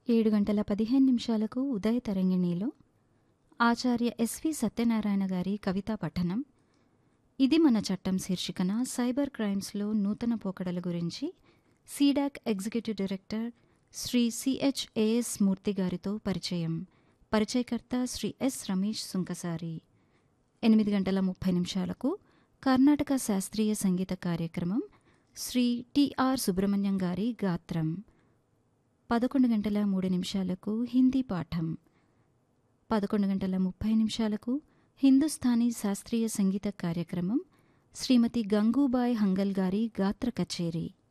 ఏడు గంటల పదిహేను నిమిషాలకు ఉదయ తరంగిణిలో ఆచార్య ఎస్వి సత్యనారాయణ గారి కవితా పఠనం ఇది మన చట్టం శీర్షికన సైబర్ క్రైమ్స్లో నూతన పోకడల గురించి CDAC executive director Shri CHAS Murthy గారితో పరిచయం పరిచయకర్త శ్రీ ఎస్ రమేష్ సుంకసారి ఎనిమిది గంటల ముప్పై నిమిషాలకు కర్ణాటక శాస్త్రీయ సంగీత కార్యక్రమం శ్రీ టిఆర్ సుబ్రహ్మణ్యం గారి గాత్రం పదకొండు గంటల మూడు నిమిషాలకు హిందీ పాఠం పదకొండు గంటల ముప్పై నిమిషాలకు హిందుస్థానీ శాస్త్రీయ సంగీత కార్యక్రమం శ్రీమతి గంగూబాయ్ హంగల్ గారి గాత్ర కచేరీ